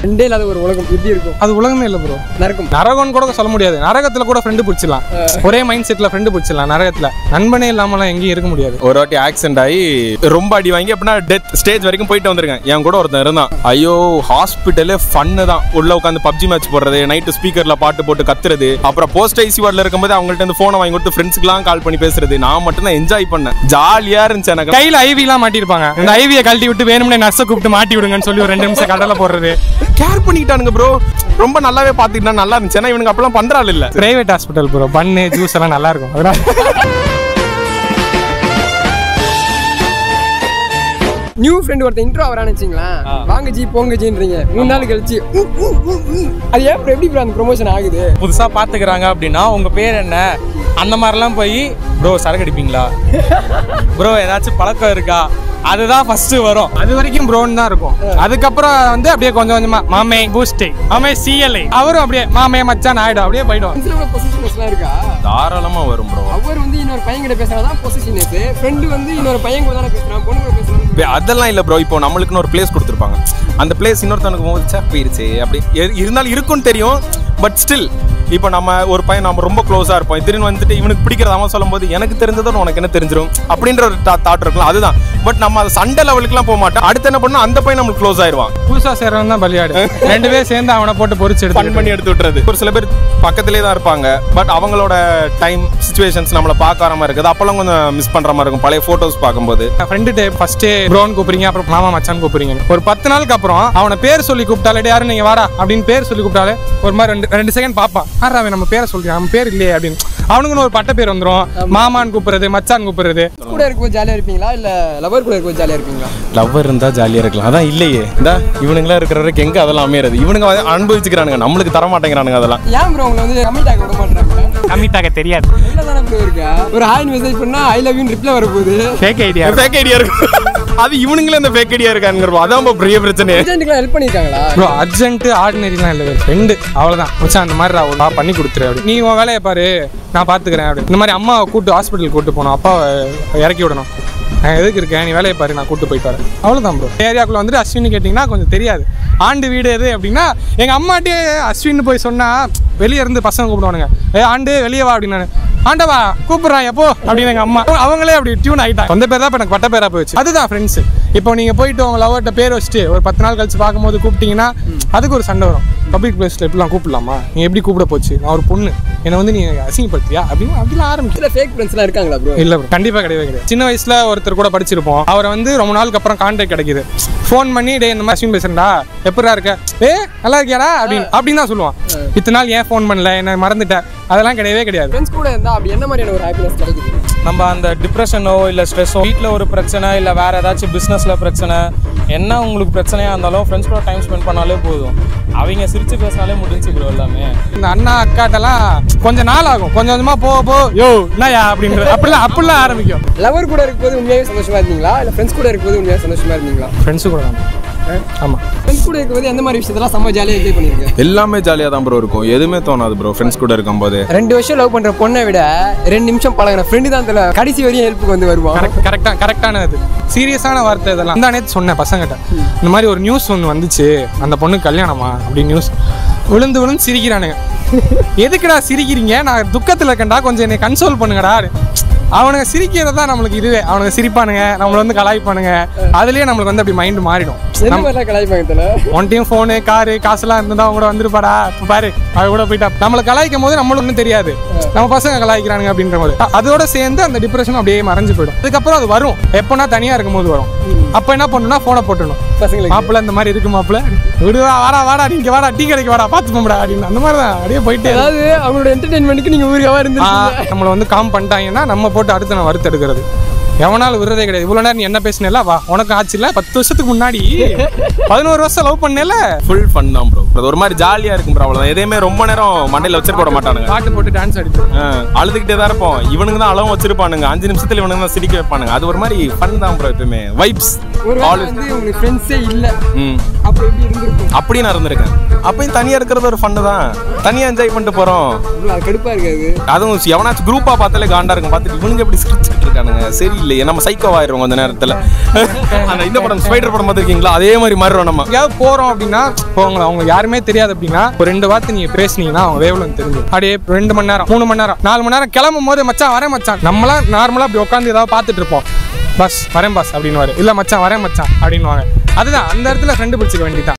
ரெண்டே இல்லாத ஒரு உலகம் எப்படி இருக்கும் அது உலகமே இல்லை ப்ரோ நரகம் நரகம்னு கூட சொல்ல முடியாது நரகத்துல கூட ஃப்ரெண்டு பிடிச்சிடலாம் ஒரே மைண்ட் செட்ல ஃப்ரெண்டு பிடிச்சிடலாம் நரகத்துல நண்பனே இல்லாமலாம் எங்கேயும் இருக்க முடியாது ஒரு வாட்டி ஆக்சிடென்ட் ஆகி ரொம்ப அடி வாங்கி அப்படின்னா டெத் ஸ்டேஜ் வரைக்கும் போயிட்டு வந்திருக்கேன் என் கூட ஒருத்தன் இருந்தான் ஐயோ ஹாஸ்பிட்டலே ஃபன்னு தான் உள்ள உட்காந்து பப்ஜி மேட்ச் போடுறது நைட்டு ஸ்பீக்கர்ல பாட்டு போட்டு கத்துறது அப்புறம் போஸ்ட் ஐசி வார்டில் இருக்கும்போது அவங்கள்ட்ட இருந்து ஃபோனை வாங்கி கொடுத்து ஃப்ரெண்ட்ஸ்க்குலாம் கால் பண்ணி பேசுறது நான் மட்டும் தான் என்ஜாய் பண்ணேன் ஜாலியா இருந்துச்சு எனக்கு கையில ஐவிலாம் மாட்டிருப்பாங்க இந்த ஐவியை கழட்டி விட்டு வேணும்னே நர்ஸை கூப்பிட்டு மாட்டி விடுங்கன்னு சொல்லி ஒரு ரெண்டு நிமிஷம் கடலை போடுறது கேர் பண்ணிக்கிட்டானுங்க ப்ரோ ரொம்ப நல்லாவே பார்த்துக்கிட்டா நல்லா இருந்துச்சு ஏன்னா இவனுக்கு அப்பெல்லாம் பண்றாள் இல்ல பிரைவேட் ஹாஸ்பிட்டல் ப்ரோ பண்ணு ஜூஸ் எல்லாம் நல்லா இருக்கும் அதனால நியூ ஃப்ரெண்ட் ஒருத்தன் இன்ட்ரோ வரான்னு வச்சுங்களேன் வாங்க ஜி போங்க ஜின்றீங்க மூணு நாள் கழிச்சு உ, உ, உ, உ. அது ஏன் bro எப்படி ப்ரோ அந்த ப்ரொமோஷன் ஆகுது புதுசா பாத்துக்கிறாங்க அப்படின்னா உங்க பேர் என்ன அந்த மாதிரிலாம் போய் ப்ரோ சரக்கு அடிப்பீங்களா ப்ரோ ஏதாச்சும் பழக்கம் இருக்கா அதுதான் ஃபர்ஸ்ட் வரும் அது வரைக்கும் ப்ரோன்னு தான் இருக்கும் அதுக்கப்புறம் வந்து அப்படியே கொஞ்சம் கொஞ்சமா மாமே பூஸ்டே மாமே சிஎல்ஐ அவரும் அப்படியே மாமே மச்சான் ஆயிடும் அப்படியே போயிடும் ஃப்ரெண்ட்ஸில் பொசிஷனஸ்லாம் இருக்கா தாராளமா வரும் ப்ரோ அவர் வந்து இன்னொரு பையன் கிட்ட பேசுறதா பொசிஷனஸ் ஃப்ரெண்டு வந்து இன்னொரு பையன் கூட தானே பேசுறான் பொண்ணு கூட பேசுறான் அதெல்லாம் இல்ல ப்ரோ இப்போ நம்மளுக்குன்னு ஒரு பிளேஸ் கொடுத்துருப்பாங்க அந்த பிளேஸ் இன்னொருத்தனுக்கு போச்சா போயிருச்சு அப்படி இரு- இருந்தாலும் இருக்கும்னு தெரியும் பட் ஸ்டில் இப்போ நம்ம ஒரு பையன் நம்ம ரொம்ப க்ளோஸாக இருப்போம் திடீர்னு வந்துட்டு இவனுக்கு பிடிக்கிறது அவன் சொல்லும்போது எனக்கு தெரிஞ்சதும் உனக்கு என்ன தெரிஞ்சிடும் அப்படின்ற ஒரு தாட் இருக்கலாம் அதுதான் பட் நம்ம அது சண்டை லெவலுக்குலாம் போக மாட்டோம் அடுத்து என்ன பண்ணா அந்த பையன் நம்மளுக்கு க்ளோஸ் ஆயிடுவான் புதுசா சேர்றவன் தான் பலியாடு ரெண்டு பேரும் சேர்ந்து அவனை போட்டு பொறிச்சு ஃபன் எடுத்து பண்ணி எடுத்து விட்டுறது ஒரு சில பேர் பக்கத்திலே தான் இருப்பாங்க பட் அவங்களோட டைம் சுச்சுவேஷன்ஸ் நம்மளை பார்க்காத மாதிரி இருக்குது அப்பெல்லாம் கொஞ்சம் மிஸ் பண்ற மாதிரி இருக்கும் பழைய ஃபோட்டோஸ் பார்க்கும்போது ஃப்ரெண்டு ஃபர்ஸ்ட் ப்ரோன் கூப்பிடுறீங்க அப்புறம் மாமா மச்சான் கூப்பிடுறீங்க ஒரு பத்து நாளுக்கு அப்புறம் அவனை பேர் சொல்லி கூப்பிட்டாலே யாரும் நீங்க வாடா அப்படின்னு பேர் சொல்லி கூப்பிட்டாலே ஒரு மாதிரி ரெண்டு ரெண்டு செகண்ட் பார்ப்பான் ஆறா அவன் நம்ம பேரை சொல்றேன் அவன் பேர் இல்லையே அப்படின்னு அவனுக்குன்னு ஒரு பட்ட பேர் வந்துரும் மாமான்னு கூப்பிடுறது மச்சான் கூப்பிடுறது கூட இருக்கும்போது ஜாலியாக இருப்பீங்களா இல்லை லவர் கூட இருக்கும்போது ஜாலியாக இருப்பீங்களா லவ்வர் இருந்தா ஜாலியா இருக்கலாம் அதான் இல்லையே இந்த இவனுங்களா இருக்கிற வரைக்கும் எங்க அதெல்லாம் அமையறது இவனுங்க வந்து அனுபவிச்சுக்கிறானுங்க நம்மளுக்கு தர மாட்டேங்கிறானுங்க அதெல்லாம் ஏன் ப்ரோ உங்களை வந்து கமெண்ட் ஆக விட மாட்டாங்க கம்மிட்டாக தெரியாது நல்ல தானே ப்ரோ இருக்கா ஒரு ஹாய் மெசேஜ் பண்ணா ஐ லவ் யூ ரிப்ளை வரப்போகுது ஃபேக் ஐடியா ஃபேக் ஐடியா இருக்கு அது இவனுங்களே அந்த ஃபேக் ஐடியா இருக்கானுங்க அதான் ரொம்ப பெரிய பிரச்சனை ஏஜென்ட்டுக்குலாம் ஹெல்ப் பண்ணியிருக்காங்களா ப்ரோ அர்ஜென்ட் ஆர்டினரிலாம் இல்லை ஃப்ரெண்டு அவ்வளோதான் மச்சான் அந்த மாதிரி அவள் நான் பண்ணி கொடுத்துரு அப்படி நீ உன் வேலையை பாரு நான் பார்த்துக்கிறேன் அப்படி இந்த மாதிரி அம்மாவை கூட்டு ஹாஸ்பிட்டல் கூட்டு போகணும் அப்பாவை இறக்கி விடணும் நான் எதுக்கு இருக்கேன் நீ வேலையை பாரு நான் கூட்டு போயிட்டு வரேன் அவ்வளோதான் ப்ரோ ஏரியாக்குள்ள வந்துட்டு அஸ்வின் கேட்டிங்கன்னா கொஞ்சம் தெரியாது ஆண்டு வீடு எது அப்படின்னா எங்கள் அம்மாட்டே அஸ்வின் போய் சொன்னால் வெளியே இருந்து பசங்க கூப்பிடுவானுங்க ஏ ஆண்டு வெளியே வா அப்படின்னு ஆண்டவா கூப்பிடுறான் எப்போ அப்படின்னு எங்கள் அம்மா அவங்களே அப்படி டியூன் ஆகிட்டாங்க சொந்த பேர் தான் இப்போ எனக்கு பட்ட பேராக போயிடுச்சு அதுதான் ஃப்ரெண்ட்ஸ் இப்போ நீங்கள் போயிட்டு உங்க லவர்கிட்ட பேர் வச்சுட்டு ஒரு பத்து நாள் கழிச்சு பார்க்கும்போது கூப்பிட்டீங்கன்னா அதுக்கு ஒரு சண்டை வரும் பப்ளிக் பிளேஸில் எப்படிலாம் கூப்பிடலாமா நீ எப்படி கூப்பிட போச்சு நான் ஒரு பொண்ணு என்னை வந்து நீ அசிங்கப்படுத்தியா அப்படின்னு அப்படிலாம் ஆரம்பிச்சு சில ஃபேக் ஃப்ரெண்ட்ஸ்லாம் இருக்காங்களா ப்ரோ இல்ல bro. கண்டிப்பா கிடையவே கிடையாது சின்ன வயசுல ஒருத்தர் கூட படிச்சிருப்போம் அவரை வந்து ரொம்ப நாளுக்கு அப்புறம் கான்டாக்ட் கிடைக்குது ஃபோன் பண்ணி டே இந்த மாதிரி அஸ்வின் பேசுறா எப்படா இருக்க ஏ நல்லா இருக்கியாடா அப்படின்னு அப்படின்னு தான் சொல்லுவான் இத்தனை நாள் ஏன் ஃபோன் பண்ணல என்ன மறந்துட்டேன் அதெல்லாம் கிடையவே கிடையாது ஃப்ரெண்ட்ஸ் கூட இருந்தால் அப்படி என்ன மாதிரியான ஒரு ஹாப்பினஸ் கிடைக்குது நம்ம அந்த டிப்ரெஷனோ இல்லை ஸ்ட்ரெஸ்ஸோ வீட்டில் ஒரு பிரச்சனை இல்லை வேறு ஏதாச்சும் பிஸ்னஸில் பிரச்சனை என்ன உங்களுக்கு பிரச்சனையாக இருந்தாலும் ஃப்ரெண்ட்ஸ் கூட டைம் ஸ்பெண்ட் பண்ணாலே போதும் அவங்க சிரிச்சு பேசினாலே முடிஞ்சு ப்ரோ எல்லாமே இந்த அண்ணா அக்காட்டெல்லாம் கொஞ்சம் நாள் ஆகும் கொஞ்சம் கொஞ்சமா போக போ யோ என்னயா அப்படின்றது அப்படிலாம் அப்படிலாம் ஆரம்பிக்கும் லவர் கூட இருக்கும்போது உண்மையாகவே சந்தோஷமா இருந்தீங்களா இல்லை ஃப்ரெண்ட்ஸ் கூட இருக்கும்போது உண்மையாக சந்தோஷமா இருந்தீங்களா ஃப்ரெண்ட்ஸு கூட தான் ஆமா ஃப்ரெண்ட்ஸ் கூட இருக்கும்போது எந்த மாதிரி விஷயத்தெல்லாம் செம்ம ஜாலியாக என்ஜாய் பண்ணியிருக்கேன் எல்லாமே ஜாலியாக தான் ப்ரோ இருக்கும் எதுவுமே தோணாது ப்ரோ ஃப்ரெண்ட்ஸ் கூட இருக்கும்போது ரெண்டு வருஷம் லவ் பண்ற பொண்ணை விட ரெண்டு நிமிஷம் பழகின ஃப்ரெண்டு தான் தல கடைசி வரையும் ஹெல்ப்புக்கு வந்து வருவான் கரெக்ட் கரெக்டாக கரெக்டானது சீரியஸான வார்த்தை இதெல்லாம் இந்த நேற்று சொன்னேன் பசங்கிட்ட இந்த மாதிரி ஒரு நியூஸ் ஒன்று வந்துச்சு அந்த பொண்ணுக்கு கல்யாணமா அப்படி நியூஸ் விழுந்து விழுந்து சிரிக்கிறானுங்க எதுக்குடா சிரிக்கிறீங்க நான் துக்கத்தில் இருக்கேன்டா கொஞ்சம் என்னை கன்சோல் பண்ணுங்கடா அவனுங்க சிரிக்கிறது தான் நம்மளுக்கு இதுவே அவனுங்க சிரிப்பானுங்க நம்மள வந்து கலாய்ப்பானுங்க அதுலயே நம்மளுக்கு வந்து அப்படி மைண்ட் மாறிடும் எந்த மாதிரிலாம் கலாய்ப்பாங்க தல ஒன் டைம் ஃபோனு காரு காசுலாம் இருந்தா அவங்க கூட வந்துருப்பாடா இப்ப பாரு அவ கூட போயிட்டா நம்மளை கலாய்க்கும் போது நம்மளுக்கு ஒன்றும் தெரியாது நம்ம பசங்க கலாய்க்கிறானுங்க அப்படின்ற போது அ- அதோட சேர்ந்து அந்த டிப்ரெஷன் அப்படியே மறைஞ்சு போயிடும் அதுக்கப்புறம் அது வரும் எப்போனா தனியா இருக்கும்போது வரும் அப்போ என்ன பண்ணணும்னா ஃபோனை போட்டுடணும் பசங்களுக்கு மாப்பிள்ள இந்த மாதிரி இருக்கு மாப்பிள்ள விடுவா வாடா வாடா நீங்க வாடா டீ கடைக்கு வாடா பார்த்து போடா அப்படின்னு அந்த மாதிரி தான் அப்படியே போயிட்டே இருக்கும். அதாவது அவங்களோட என்டர்டைன்மெண்ட்டுக்கு நீங்க ஊருக்காவா இருந்து ஆ, நம்மளை வந்து காம் பண்ணிட்டாங்கன்னா நம்ம போட்டு அடுத்து நான் வறுத்து எடுக்கிறது எவனாலும் விடுறதே கிடையாது இவ்வளோ நேரம் நீ என்ன பேசினல வா உனக்கு ஆச்சு இல்ல பத்து வருஷத்துக்கு முன்னாடி பதினோரு வருஷம் லவ் பண்ணல ஃபுல் ஃபன் தான் ப்ரோ அது ஒரு மாதிரி ஜாலியாக இருக்கும் ப்ரோ அவ்வளோதான் எதையுமே ரொம்ப நேரம் மண்டையில் வச்சிருக்க விட மாட்டானுங்க பாட்டு போட்டு டான்ஸ் அடிப்போம் ஆ, அழுதுகிட்டே தான் இருப்போம் இவனுங்க தான் அளவும் வச்சிருப்பானுங்க அஞ்சு நிமிஷத்துல இவனுங்க தான் சிரிக்க வைப்பானுங்க அது ஒரு மாதிரி ஃபன் தான் ப்ரோ எப்பவுமே வைப்ஸ் ஒரு காலேஜ் வந்து உங்களுக்கு ஃப்ரெண்ட்ஸே இல்ல ம் அப்போ எப்படி இருந்திருக்கும் அப்படி நான் இருந்திருக்கேன் அப்பயும் தனியா இருக்கிறது ஒரு ஃபன்னு தான் தனியா என்ஜாய் பண்ணிட்டு போறோம் bro, அது கடுப்பா இருக்காது அதுவும் எவனாச்சும் குரூப்பா பார்த்தாலே காண்டா இருக்கும் பார்த்துட்டு இவனுங்க எப்படி சிரிச்சுட்டு இருக்கானுங்க சரியில்லையே நம்ம சைக்கோ ஆயிடுவோம் அந்த நேரத்துல அந்த இந்த படம் ஸ்பைடர் படம் பார்த்துருக்கீங்களா அதே மாதிரி மாறிடுவோம் நம்ம எங்கேயாவது போறோம் அப்படின்னா இப்போ உங்களை அவங்க யாருமே தெரியாது அப்படின்னா ஒரு ரெண்டு வார்த்தை நீங்க பேசுனீங்கன்னா அவங்க வேவலன் தெரிஞ்சு அப்படியே ரெண்டு மணி நேரம் மூணு மணி நேரம் நாலு மணி நேரம் கிளம்பும் போது மச்சான் வரேன் மச்சான் நம்மளாம் நார்மலா அப்படி உட்காந்து ஏதாவது பார்த்துட்டு இருப்போம் பஸ் வரேன் பஸ் அப்படின்னு இல்ல மச்சான் வரேன் மச்சான் அப்படின்னுவாங்க அதுதான் அந்த இடத்துல ஃப்ரெண்டு பிடிச்சிக்க வேண்டியதான்